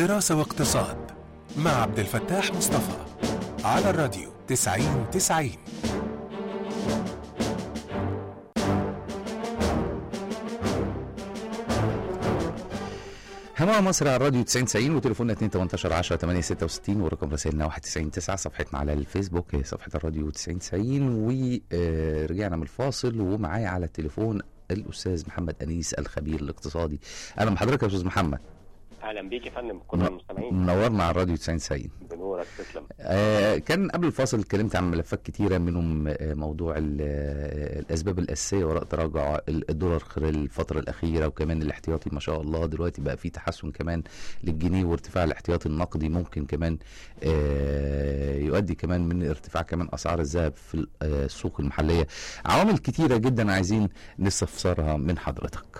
دراسة واقتصاد مع عبد الفتاح مصطفى على الراديو 90 90 هوا مصر على الراديو 90 90 وتليفوننا 2 18 10 8 66 ورقم رسائلنا 91 9 صفحتنا على الفيسبوك هي صفحة الراديو 90 90 ورجعنا من الفاصل ومعايا على التليفون الأستاذ محمد أنيس الخبير الاقتصادي أهلا بحضرتك يا أستاذ محمد اهلا بيك يا فندم كل المستمعين منورنا على الراديو 90 90 بنورك تسلم آه، كان قبل الفاصل اتكلمت عن ملفات كتيرة منهم آه، موضوع ال- آه، الأسباب الأساسية وراء تراجع الدولار خلال الفترة الأخيرة وكمان الاحتياطي ما شاء الله دلوقتي بقى في تحسن كمان للجنيه وارتفاع الاحتياطي النقدي ممكن كمان آه، يؤدي كمان من ارتفاع كمان أسعار الذهب في ال- آه، السوق المحلية عوامل كتيرة جدا عايزين نستفسرها من حضرتك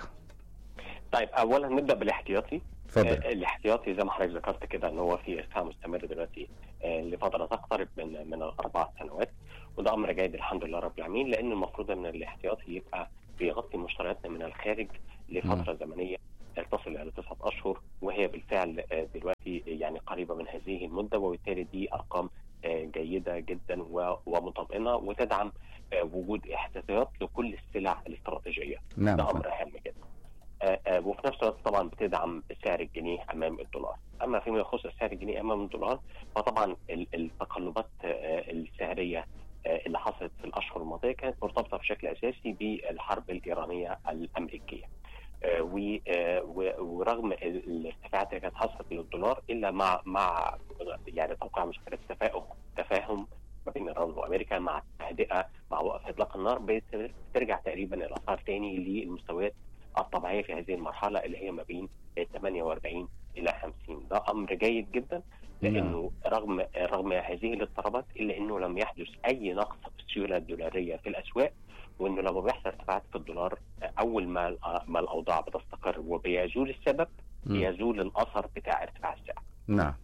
طيب اولا نبدا بالاحتياطي اتفضل آه الاحتياطي زي ما حضرتك ذكرت كده ان هو في ارتفاع مستمر دلوقتي آه لفتره تقترب من من الاربع سنوات وده امر جيد الحمد لله رب العالمين لان المفروض ان الاحتياطي يبقى بيغطي مشترياتنا من الخارج لفتره زمنيه تصل الى تسعه اشهر وهي بالفعل آه دلوقتي يعني قريبه من هذه المده وبالتالي دي ارقام آه جيده جدا و- ومطمئنه وتدعم آه وجود احتياطات لكل السلع الاستراتيجيه نعم ده فندم. امر هام جدا آه، آه، وفي نفس الوقت طبعا بتدعم سعر الجنيه امام الدولار اما فيما يخص سعر الجنيه امام الدولار فطبعا ال- التقلبات آه، السعريه آه، اللي حصلت في الاشهر الماضيه كانت مرتبطه بشكل اساسي بالحرب الايرانيه الامريكيه آه، و- آه، و- ورغم ال- الارتفاعات اللي كانت حصلت للدولار الا مع مع يعني توقيع مشكله تفاهم تفاهم ما بين ايران وامريكا مع التهدئه مع وقف اطلاق النار بت- بترجع تقريبا الاسعار تاني للمستويات الطبيعيه في هذه المرحله اللي هي ما بين 48 الى 50 ده امر جيد جدا لانه رغم رغم هذه الاضطرابات الا انه لم يحدث اي نقص في السيوله الدولاريه في الاسواق وانه لما بيحصل ارتفاعات في الدولار اول ما ما الاوضاع بتستقر وبيزول السبب مم. يزول الاثر بتاع ارتفاع السعر نعم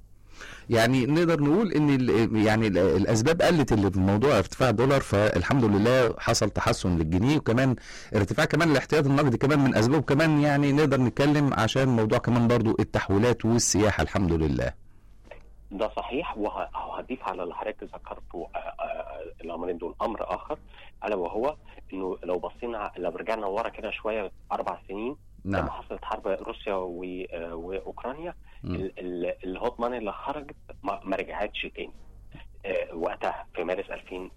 يعني نقدر نقول ان ال- يعني ال- الاسباب قلت اللي في موضوع ارتفاع الدولار فالحمد لله حصل تحسن للجنيه وكمان ارتفاع كمان الاحتياط النقدي كمان من اسباب كمان يعني نقدر نتكلم عشان موضوع كمان برضو التحويلات والسياحه الحمد لله ده صحيح وه- وهضيف على اللي حضرتك ذكرته آه، آه، الامرين دول امر اخر الا وهو انه لو بصينا لو رجعنا ورا كده شويه اربع سنين لما نعم حصلت حرب روسيا و- آه، واوكرانيا مم. ال- ال- الهوت ماني اللي خرجت ما ما رجعتش تاني آه، وقتها في مارس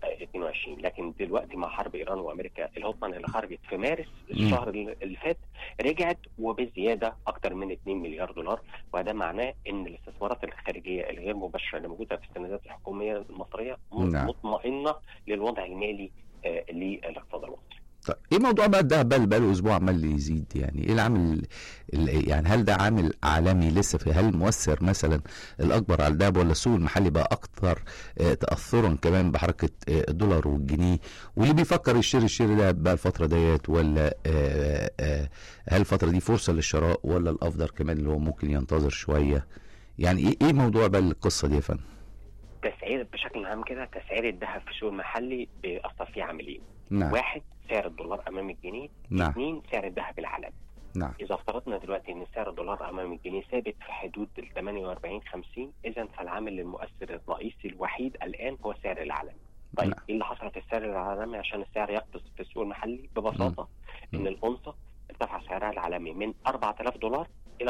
2022 لكن دلوقتي مع حرب ايران وامريكا الهوت ماني اللي خرجت في مارس الشهر اللي فات رجعت وبزياده اكثر من 2 مليار دولار وده معناه ان الاستثمارات الخارجيه الغير مباشره اللي موجوده في السندات الحكوميه المصريه م- نعم. مطمئنه للوضع المالي آه، للاقتصاد المصري طيب ايه موضوع بقى الدهب بقى بقاله اسبوع عمال يزيد يعني ايه العامل ال- يعني هل ده عامل عالمي لسه في هل مؤثر مثلا الاكبر على الدهب ولا السوق المحلي بقى اكثر آه، تاثرا كمان بحركه آه، الدولار والجنيه واللي بيفكر يشتري يشتري دهب بقى الفتره ديت ولا آه، آه، هل الفتره دي فرصه للشراء ولا الافضل كمان اللي هو ممكن ينتظر شويه يعني ايه ايه موضوع بقى القصه دي يا فندم تسعير بشكل عام كده تسعير الذهب في السوق المحلي بيأثر فيه عاملين نعم واحد سعر الدولار امام الجنيه نعم اثنين سعر الذهب العالمي نعم اذا افترضنا دلوقتي ان سعر الدولار امام الجنيه ثابت في حدود ال 48 50 اذا فالعامل المؤثر الرئيسي الوحيد الان هو السعر العالمي طيب نعم. ايه اللي حصل في السعر العالمي عشان السعر يقفز في السوق المحلي ببساطه مم. ان الأونصة ارتفع سعرها العالمي من 4000 دولار الى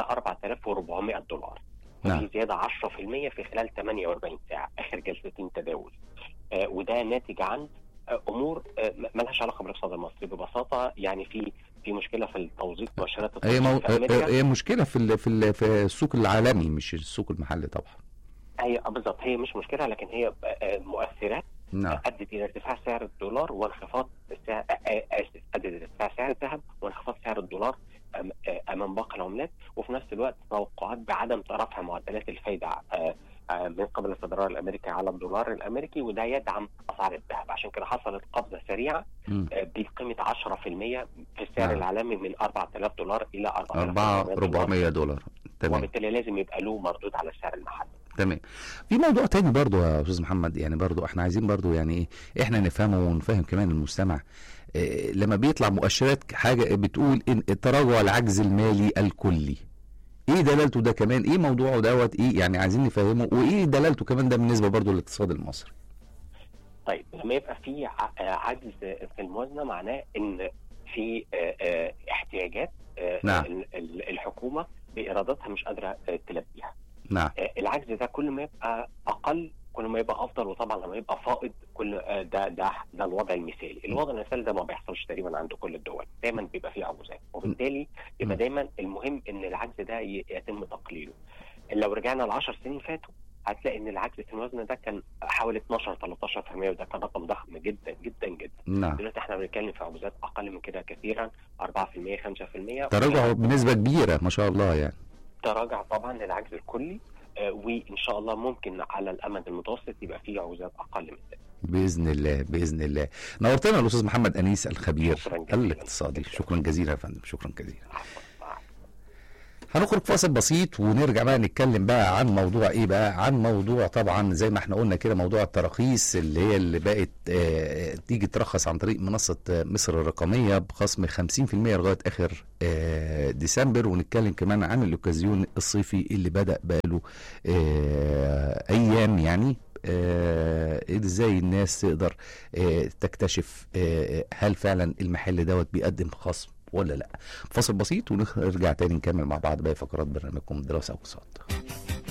4400 دولار نعم. في زياده 10% في خلال 48 ساعه اخر جلستين تداول آه وده ناتج عن آه امور آه م- ملهاش علاقه بالاقتصاد المصري ببساطه يعني في في مشكله في التوظيف مؤشرات هي التوظيف مو... في امريكا هي مشكله في ال... في ال... في السوق العالمي مش السوق المحلي طبعا هي آه، بالظبط هي مش مشكله لكن هي آه، مؤثرات نعم ادت الى ارتفاع سعر الدولار وانخفاض سعر آه، آه، اسف ادت الى ارتفاع سعر الذهب وانخفاض سعر الدولار أم- آه، امام باقي العملات وفي نفس الوقت توقعات بعدم رفع معدلات الفايده آه، آه، من قبل الفدرال الامريكي على الدولار الامريكي وده يدعم اسعار الذهب عشان كده حصلت قفزه سريعه مم. آه، بقيمه 10% في السعر نعم. العالمي من 4000 دولار الى 4 4400 دولار 400 دولار تمام وبالتالي لازم يبقى له مردود على السعر المحلي تمام في موضوع تاني برضو يا استاذ محمد يعني برضو احنا عايزين برضو يعني ايه احنا نفهمه ونفهم كمان المستمع إيه لما بيطلع مؤشرات حاجه بتقول ان تراجع العجز المالي الكلي ايه دلالته ده كمان ايه موضوعه دوت ايه يعني عايزين نفهمه وايه دلالته كمان ده بالنسبه برضو للاقتصاد المصري طيب لما يبقى في ع- آه، عجز في الموازنه معناه ان في آه، آه، احتياجات آه، نعم. ال- ال- الحكومه بايراداتها مش قادره آه، تلبيها نعم آه، العجز ده كل ما يبقى اقل كل ما يبقى افضل وطبعا لما يبقى فائض كل آه، ده ده ده الوضع المثالي، الوضع المثالي ده ما بيحصلش تقريبا عند كل الدول، دايما بيبقى فيه عجوزات، وبالتالي يبقى م. دايما المهم ان العجز ده ي- يتم تقليله. لو رجعنا ل 10 سنين فاتوا هتلاقي ان العجز في الموازنه ده كان حوالي 12 13% وده كان رقم ضخم جدا جدا جدا. نعم دلوقتي احنا بنتكلم في عجوزات اقل من كده كثيرا 4% 5% تراجع بنسبه كبيره ما شاء الله يعني تراجع طبعا للعجز الكلي آه، وان شاء الله ممكن على الامد المتوسط يبقى فيه عجوزات اقل من ذلك باذن الله باذن الله نورتنا الاستاذ محمد انيس الخبير شكراً جزيلاً. الاقتصادي شكرا جزيلا يا فندم شكرا جزيلا عفواً. هنخرج فاصل بسيط ونرجع بقى نتكلم بقى عن موضوع ايه بقى عن موضوع طبعا زي ما احنا قلنا كده موضوع التراخيص اللي هي اللي بقت آه، تيجي ترخص عن طريق منصة آه، مصر الرقمية بخصم 50% لغاية اخر آه، ديسمبر ونتكلم كمان عن الاوكازيون الصيفي اللي بدأ بقاله آه، ايام يعني آه، ازاي الناس تقدر آه، تكتشف آه، هل فعلا المحل دوت بيقدم خصم ولا لا فاصل بسيط ونرجع تاني نكمل مع بعض باقي فقرات برنامجكم دراسة واقتصاد